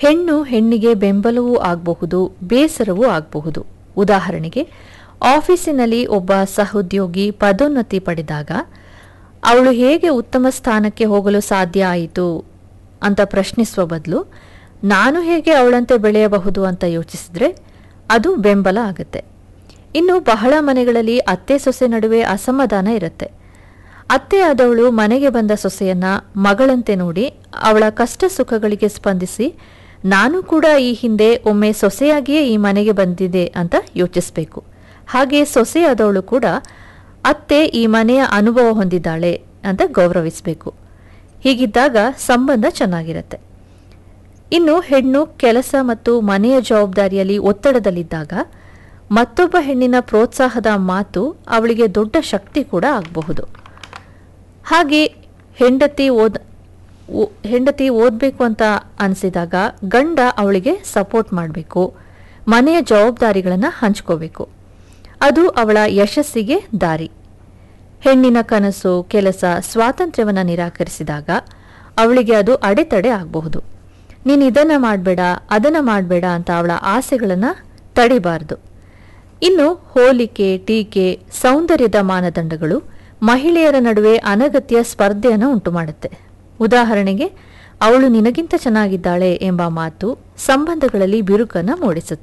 ಹೆಣ್ಣು ಹೆಣ್ಣಿಗೆ ಬೆಂಬಲವೂ ಆಗಬಹುದು ಬೇಸರವೂ ಆಗಬಹುದು ಉದಾಹರಣೆಗೆ ಆಫೀಸಿನಲ್ಲಿ ಒಬ್ಬ ಸಹೋದ್ಯೋಗಿ ಪದೋನ್ನತಿ ಪಡೆದಾಗ ಅವಳು ಹೇಗೆ ಉತ್ತಮ ಸ್ಥಾನಕ್ಕೆ ಹೋಗಲು ಸಾಧ್ಯ ಆಯಿತು ಅಂತ ಪ್ರಶ್ನಿಸುವ ಬದಲು ನಾನು ಹೇಗೆ ಅವಳಂತೆ ಬೆಳೆಯಬಹುದು ಅಂತ ಯೋಚಿಸಿದ್ರೆ ಅದು ಬೆಂಬಲ ಆಗುತ್ತೆ ಇನ್ನು ಬಹಳ ಮನೆಗಳಲ್ಲಿ ಅತ್ತೆ ಸೊಸೆ ನಡುವೆ ಅಸಮಾಧಾನ ಇರುತ್ತೆ ಅತ್ತೆ ಆದವಳು ಮನೆಗೆ ಬಂದ ಸೊಸೆಯನ್ನ ಮಗಳಂತೆ ನೋಡಿ ಅವಳ ಕಷ್ಟ ಸುಖಗಳಿಗೆ ಸ್ಪಂದಿಸಿ ನಾನು ಕೂಡ ಈ ಹಿಂದೆ ಒಮ್ಮೆ ಸೊಸೆಯಾಗಿಯೇ ಈ ಮನೆಗೆ ಬಂದಿದೆ ಅಂತ ಯೋಚಿಸಬೇಕು ಹಾಗೆ ಸೊಸೆಯಾದವಳು ಕೂಡ ಅತ್ತೆ ಈ ಮನೆಯ ಅನುಭವ ಹೊಂದಿದ್ದಾಳೆ ಅಂತ ಗೌರವಿಸಬೇಕು ಹೀಗಿದ್ದಾಗ ಸಂಬಂಧ ಚೆನ್ನಾಗಿರುತ್ತೆ ಇನ್ನು ಹೆಣ್ಣು ಕೆಲಸ ಮತ್ತು ಮನೆಯ ಜವಾಬ್ದಾರಿಯಲ್ಲಿ ಒತ್ತಡದಲ್ಲಿದ್ದಾಗ ಮತ್ತೊಬ್ಬ ಹೆಣ್ಣಿನ ಪ್ರೋತ್ಸಾಹದ ಮಾತು ಅವಳಿಗೆ ದೊಡ್ಡ ಶಕ್ತಿ ಕೂಡ ಆಗಬಹುದು ಹಾಗೆ ಹೆಂಡತಿ ಓದ್ ಓ- ಹೆಂಡತಿ ಓದಬೇಕು ಅಂತ ಅನಿಸಿದಾಗ ಗಂಡ ಅವಳಿಗೆ ಸಪೋರ್ಟ್ ಮಾಡಬೇಕು ಮನೆಯ ಜವಾಬ್ದಾರಿಗಳನ್ನು ಹಂಚ್ಕೋಬೇಕು ಅದು ಅವಳ ಯಶಸ್ಸಿಗೆ ದಾರಿ ಹೆಣ್ಣಿನ ಕನಸು ಕೆಲಸ ಸ್ವಾತಂತ್ರ್ಯವನ್ನು ನಿರಾಕರಿಸಿದಾಗ ಅವಳಿಗೆ ಅದು ಅಡೆತಡೆ ಆಗಬಹುದು ನೀನು ಇದನ್ನು ಮಾಡಬೇಡ ಅದನ್ನು ಮಾಡಬೇಡ ಅಂತ ಅವಳ ಆಸೆಗಳನ್ನು ತಡಿಬಾರದು ಇನ್ನು ಹೋಲಿಕೆ ಟೀಕೆ ಸೌಂದರ್ಯದ ಮಾನದಂಡಗಳು ಮಹಿಳೆಯರ ನಡುವೆ ಅನಗತ್ಯ ಸ್ಪರ್ಧೆಯನ್ನು ಉಂಟುಮಾಡುತ್ತೆ ಉದಾಹರಣೆಗೆ ಅವಳು ನಿನಗಿಂತ ಚೆನ್ನಾಗಿದ್ದಾಳೆ ಎಂಬ ಮಾತು ಸಂಬಂಧಗಳಲ್ಲಿ ಬಿರುಕನ್ನು ಮೂಡಿಸುತ್ತೆ